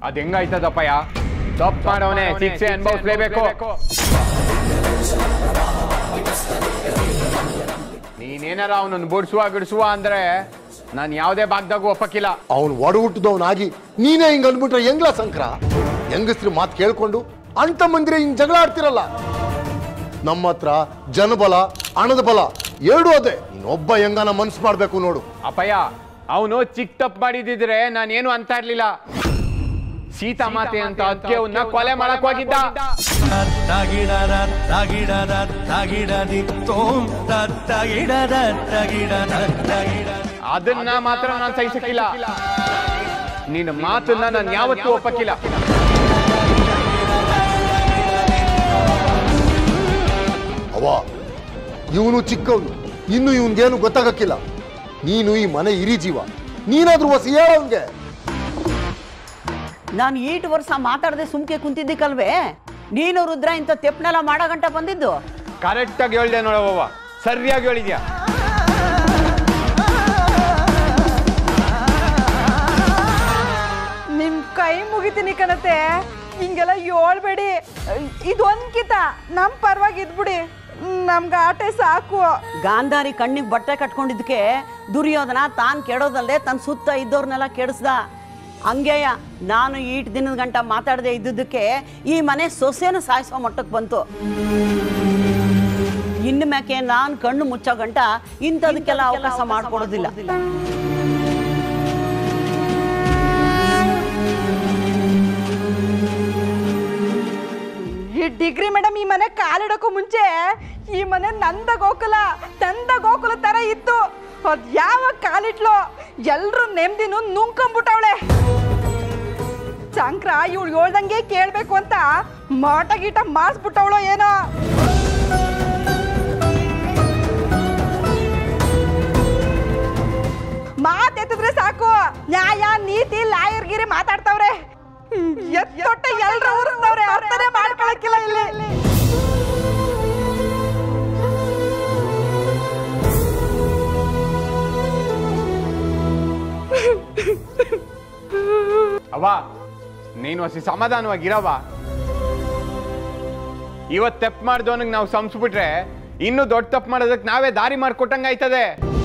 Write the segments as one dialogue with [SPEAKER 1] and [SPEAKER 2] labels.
[SPEAKER 1] ಅದ್ ಹೆಂಗಾಯ್ತದಪ್ಪಯ್ಯ ತಪ್ಪು ಮಾಡವನೆ ಶಿಕ್ಷೆ ಅನುಭವಿಸ್ಲೇಬೇಕು ನೀನೇನಾರ ಅವನನ್ನು ಬುಡ್ಸುವ ಗಿಡ್ಸುವ ಅಂದ್ರೆ ನಾನು ಯಾವುದೇ ಭಾಗದಾಗೂ ಒಪ್ಪಕ್ಕಿಲ್ಲ
[SPEAKER 2] ಅವನು ಒಡ ಹುಟ್ಟಿದವನಾಗಿ ನೀನೇ ಹಿಂಗ್ ಅಂದ್ಬಿಟ್ರೆ ಹೆಂಗ್ಲ ಸಂಕ್ರ ಹೆಂಗಸ್ರು ಮಾತು ಕೇಳ್ಕೊಂಡು ಅಂಟ ಮಂದಿರ ಹಿಂಗ್ ಜಗಳ ಆಡ್ತಿರಲ್ಲ ನಮ್ಮ ಹತ್ರ ಜನಬಲ ಹಣದ ಬಲ ಎರಡೂ ಅದೇ ಇನ್ನೊಬ್ಬ ಹೆಂಗನ ಮನ್ಸು ಮಾಡ್ಬೇಕು ನೋಡು
[SPEAKER 1] ಅಪ್ಪಯ್ಯ ಅವನು ಚಿಕ್ಕ ತಪ್ಪು ಮಾಡಿದಿದ್ರೆ ನಾನೇನು ಅಂತ ಇರ್ಲಿಲ್ಲ ಸೀತಾ ಮಾತೆ ಅಂತ ಅದಕ್ಕೆ ಅವನ್ನ ಕೊಲೆ ಮಾಡಕ್ ಹೋಗಿದ್ದ
[SPEAKER 3] ತಗಿಡದ ತಗಿಡದ ತಗಿಡದಿ ತೋಂ ತಗಿಡದ ತಗಿಡದ ತಗಿಡ
[SPEAKER 1] ಅದನ್ನ ಮಾತ್ರ ನಾನು ಸಹಿಸಕ್ಕಿಲ್ಲ ನಿನ್ನ ಮಾತನ್ನ ನಾನು ಯಾವತ್ತೂ ಒಪ್ಪಕ್ಕಿಲ್ಲ
[SPEAKER 2] ಅವ ಇವನು ಚಿಕ್ಕವನು ಇನ್ನು ಇವನ್ಗೇನು ಗೊತ್ತಾಗಕ್ಕಿಲ್ಲ ನೀನು ಈ ಮನೆ ಹಿರಿ ಜೀವ ನೀನಾದ್ರೂ ಹೊಸ ಅವನ್ಗೆ
[SPEAKER 4] ನಾನು ಈಟು ವರ್ಷ ಮಾತಾಡದೆ ಸುಮ್ಕೆ ಕುಂತಿದ್ದಕ್ಕಲ್ವೇ ನೀನು ರುದ್ರ ಇಂಥ ತೆಪ್ಪನೆಲ್ಲ ಮಾಡೋ ಗಂಟ ಬಂದಿದ್ದು
[SPEAKER 1] ಕರೆಕ್ಟಾಗಿ ಹೇಳ್ದೆ ನೋಡವ್ವ ಸರಿಯಾಗಿ ಹೇಳಿದ್ಯಾ
[SPEAKER 5] ನಿಮ್ ಕೈ ಮುಗಿತೀನಿ ಕಣತೆ ಹಿಂಗೆಲ್ಲ ಹೇಳ್ಬೇಡಿ ಇದೊಂದ್ಕಿತ ನಮ್ ಪರವಾಗಿ ಇದ್ಬಿಡಿ ನಮ್ಗೆ ಆಟೆ ಸಾಕು
[SPEAKER 4] ಗಾಂಧಾರಿ ಕಣ್ಣಿಗೆ ಬಟ್ಟೆ ಕಟ್ಕೊಂಡಿದ್ದಕ್ಕೆ ದುರ್ಯೋಧನ ತಾನು ಕೆಡೋದಲ್ಲದೆ ತನ್ನ ಸುತ್ತ ಇದ್ದವ್ರನ್ನೆಲ್ಲ ಕೆಡಿಸ್ದ ಹಂಗೆಯ ನಾನು ಈಟ್ ದಿನದ ಗಂಟ ಮಾತಾಡದೆ ಇದ್ದುದಕ್ಕೆ ಈ ಮನೆ ಸೊಸೆನ ಸಾಯಿಸೋ ಮಟ್ಟಕ್ಕೆ ಬಂತು ಇನ್ನು ಮ್ಯಾಕೆ ನಾನು ಕಣ್ಣು ಮುಚ್ಚೋ ಗಂಟ ಇಂಥದಕ್ಕೆಲ್ಲ ಅವಕಾಶ ಮಾಡ್ಕೊಡೋದಿಲ್ಲ
[SPEAKER 5] ಈ ಡಿಗ್ರಿ ಮೇಡಮ್ ಈ ಮನೆ ಕಾಲಿಡೋಕ್ಕೂ ಮುಂಚೆ ಈ ಮನೆ ನಂದ ಗೋಕುಲ ತಂದ ಗೋಕುಲ ತರ ಇತ್ತು ಅದ್ ಯಾವಾಗ ಕಾಲಿಟ್ಲೋ ಎಲ್ರು ನೆಮ್ಮದಿನು ನುಂಕೊಂಬಿಟ್ಟವಳೆ ಸಂಕ್ರ ಇವಳು ಹೇಳ್ದಂಗೆ ಕೇಳ್ಬೇಕು ಅಂತ ಮಾಟ ಗೀಟ ಮಾಡಿಸ್ಬಿಟ್ಟವಳೋ ಏನೋ ಮಾತೆತ್ತಿದ್ರೆ ಸಾಕು ನ್ಯಾಯ ನೀತಿ ಲಾಯರ್ಗಿರಿ ಮಾತಾಡ್ತಾವ್ರೆ ಎತ್ತೊಟ್ಟ ಎಲ್ರ ಉರಿಸ್ತವ್ರೆ ಅರ್ಥನೇ ಮಾಡ್ಕೊಳಕ್ಕಿಲ್ಲ ಇಲ್ಲಿ
[SPEAKER 1] ಅವ ನೀನು ಹಸಿ ಸಮಾಧಾನವಾಗಿರವ ಇವತ್ ತಪ್ಪು ಮಾಡ್ದವನಿಗೆ ನಾವು ಸಂಸ್ಬಿಟ್ರೆ ಇನ್ನು ದೊಡ್ಡ ತಪ್ಪು ಮಾಡೋದಕ್ಕೆ ನಾವೇ ದಾರಿ ಮಾಡ್ಕೊಟ್ಟಂಗ ಆಯ್ತದೆ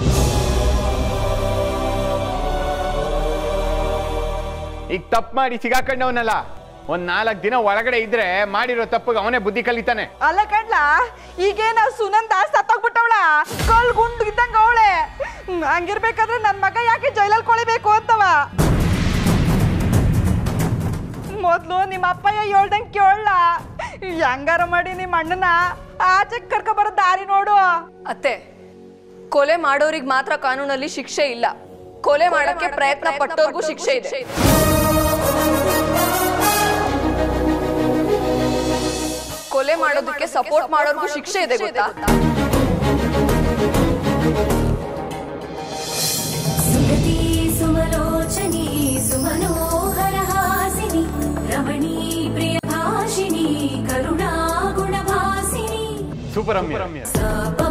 [SPEAKER 1] ಈಗ ತಪ್ಪು ಮಾಡಿ ಸಿಗಾಕೊಂಡವನಲ್ಲ ಒಂದ್ ನಾಲ್ಕು ದಿನ ಒಳಗಡೆ ಇದ್ರೆ ಮಾಡಿರೋ ತಪ್ಪಿಗೆ ಅವನೇ ಬುದ್ಧಿ ಕಲಿತಾನೆ
[SPEAKER 5] ಅಲ್ಲ ಕಡ್ಲ ಈಗೇನ ಸುನಂದ ಸತ್ತೋಗ್ಬಿಟ್ಟವಳ ಕಲ್ ಗುಂಡು ಇದ್ದಂಗ ಅವಳೆ ಹಂಗಿರ್ಬೇಕಾದ್ರೆ ನನ್ ಮಗ ಯಾಕೆ ಜೈಲಲ್ಲಿ ಕೊಳಿಬೇಕು ಅಂತವ ಮೊದ್ಲು ನಿಮ್ಮ ಅಪ್ಪಯ್ಯ ಹೇಳ್ದಂಗ್ ಕೇಳಲ್ಲ ಹೆಂಗಾರ ಮಾಡಿ ನಿಮ್ಮ ಅಣ್ಣನ ಆಚೆ ಕರ್ಕೊ ಬರೋ ದಾರಿ ನೋಡು
[SPEAKER 6] ಅತ್ತೆ ಕೊಲೆ ಮಾಡೋರಿಗೆ ಮಾತ್ರ ಕಾನೂನಲ್ಲಿ ಶಿಕ್ಷೆ ಇಲ್ಲ ಕೊಲೆ ಮಾಡಕ್ಕೆ ಪ್ರಯತ್ನ ಪಟ್ಟೋರ್ಗೂ ಶಿಕ್ಷೆ ಇದೆ ಕೊಲೆ ಮಾಡೋದಕ್ಕೆ ಸಪೋರ್ಟ್ ಮಾಡೋರ್ಗೂ ಶಿಕ್ಷೆ ಇದೆ ಗೊತ್ತಾ
[SPEAKER 7] सुगती सुमलोचनी सुमनोहरहासिनी रमणी प्रियभाषिणी करुणा गुणभासिनी
[SPEAKER 1] ಸೂಪರ್ ರಮ್ಯ
[SPEAKER 7] सा